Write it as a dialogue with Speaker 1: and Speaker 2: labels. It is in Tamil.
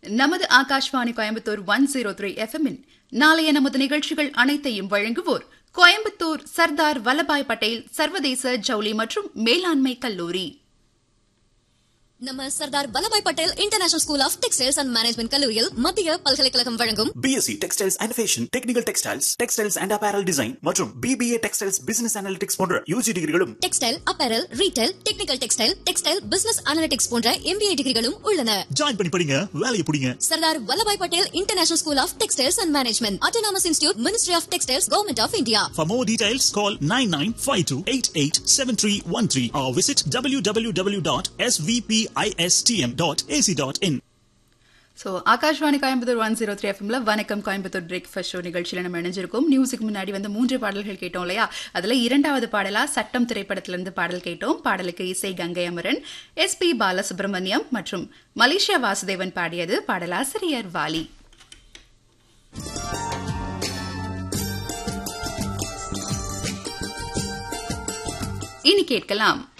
Speaker 1: நமது Akashvani Coimbatore one zero three எஃப்எம்மின் நாளைய நமது நிகழ்ச்சிகள் அனைத்தையும் வழங்குவோர் கோயம்புத்தூர் சர்தார் வல்லபாய் பட்டேல் சர்வதேச ஜவுளி மற்றும் மேலாண்மை கல்லூரி
Speaker 2: நம்ம Sardar Vallabhbhai Patel international school of textiles and management கல்லூரியில் மத்திய பல்கலைக்கழகம் வழங்கும்
Speaker 3: BSc textiles and fashion technical textiles textiles and apparel design மற்றும் பிபிஏ டெக்ஸ்டைல்ஸ் பிசினஸ் அனாலிட்டிக்ஸ் போன்ற யூஜி டிகிரிகளும்
Speaker 2: textile apparel retail technical textile textile business analytics போன்ற எம்பிஏ டிகிரிகளும் உள்ளன
Speaker 3: ஜாயின் பண்ணி படிங்க வேலையை பிடிங்க
Speaker 2: Sardar Vallabhbhai Patel international school of textiles and management autonomous institute ministry of textiles government of India
Speaker 3: For more details, call 9952887313 or visit www.svpistm.ac.in.
Speaker 1: So Akashvani Coimbatore one zero three எஃப்எம்ல வணக்கம் கோயம்புத்தூர் பிரேக்ஃபாஸ்ட் ஷோ நிகழ்ச்சியில் நம்ம இணைஞ்சிருக்கோம் மியூசிக் முன்னாடி வந்து மூன்று பாடல்கள் கேட்டோம் இல்லையா அதுல இரண்டாவது பாடலா சட்டம் திரைப்படத்திலிருந்து பாடல் கேட்டோம் பாடலுக்கு இசை கங்கை அமரன் எஸ் பி பாலசுப்ரமணியம் மற்றும் மலேசியா வாசுதேவன் பாடியது பாடலாசிரியர் வாலி இனி கேட்கலாம்